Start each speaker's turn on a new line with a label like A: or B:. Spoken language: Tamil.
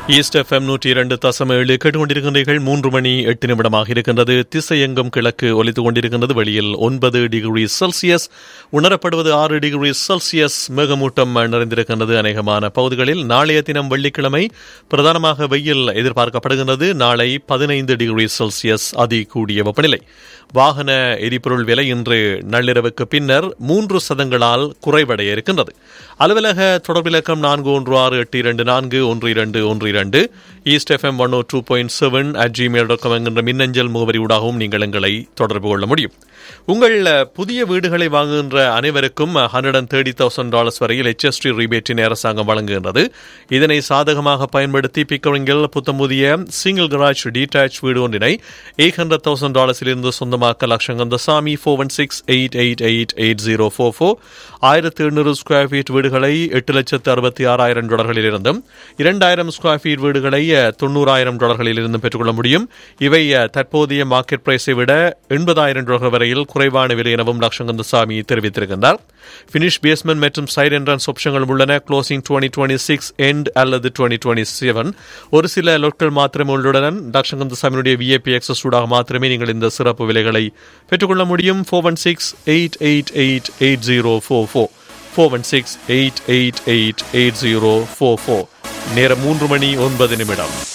A: ஈஸ்ட் எஃப்எம் நூற்றி இரண்டு தசம் ஏழு கேட்டுக்கொண்டிருக்கின்றீர்கள் மூன்று மணி எட்டு நிமிடமாக இருக்கின்றது திசையெங்கும் கிழக்கு ஒலித்துக் கொண்டிருக்கின்றது வெளியில் ஒன்பது டிகிரி செல்சியஸ் உணரப்படுவது ஆறு டிகிரி செல்சியஸ் மேகமூட்டம் நிறைந்திருக்கின்றது அநேகமான பகுதிகளில் நாளைய தினம் வெள்ளிக்கிழமை பிரதானமாக வெயில் எதிர்பார்க்கப்படுகின்றது நாளை பதினைந்து டிகிரி செல்சியஸ் அதி கூடிய வெப்பநிலை வாகன எரிபொருள் விலை இன்று நள்ளிரவுக்கு பின்னர் மூன்று சதங்களால் குறைவடைய இருக்கின்றது அலுவலக தொடர்பிலக்கம் நான்கு ஒன்று ஆறு எட்டு இரண்டு நான்கு ஒன்று இரண்டு ஒன்று இரண்டு east FM one O two point seven at gmail dot com என்கின்ற மின்னஞ்சல் முகவரியூடாகவும் நீங்கள் எங்களை தொடர்பு கொள்ள முடியும் உங்கள் புதிய வீடுகளை வாங்குகின்ற அனைவருக்கும் hundred and thirty thousand dollars வரையில் ஹெச்எஸ்டி ரீபேட்டின் அரசாங்கம் வழங்குகின்றது இதனை சாதகமாக பயன்படுத்தி பிக்கரிங்கில் புத்தமுதிய சிங்கிள் கராஜ் டீடாச் வீடு ஒன்றினை எயிட் ஹண்ட்ரட் தௌசண்ட் டாலர்ஸிலிருந்து சொந்தமாக்க லட்சங்கந்த சாமி four one six eight eight eight eight zero four four ஆயிரத்தி எண்ணூறு ஸ்கொயர் ஃபீட் வீடுகளை எட்டு லட்சத்து அறுபத்தி ஆறாயிரம் டாலர்களிலிருந்தும் இரண்டாயிரம் ஸ்கொயர் ஃபீட் வீடுகளை தொண்ணூறாயிரம் டாலர்களிலிருந்தும் பெற்றுக்கொள்ள முடியும் இவை தற்போதைய மார்க்கெட் பிரைஸை விட எண்பதாயிரம் டாலர் வரையில் குறைவான விலை எனவும் லட்சங்கந்தசாமி தெரிவித்திருக்கின்றார் பினிஷ் பேஸ்மெண்ட் மற்றும் சைட் என்ட்ரன்ஸ் ஆப்ஷன்களும் உள்ளன closing twenty twenty six end அல்லது டுவெண்ட்டி டுவெண்ட்டி செவன் ஒரு சில லொட்கள் மாத்திரமே உள்ளுடன் லட்சங்கந்தசாமியுடைய விஏபி எக்ஸஸ் ஊடாக மாத்திரமே நீங்கள் இந்த சிறப்பு விலைகளை பெற்றுக்கொள்ள முடியும் four one six eight eight eight eight zero four four four one six eight eight eight eight zero four four நேரம் மூன்று மணி ஒன்பது நிமிடம்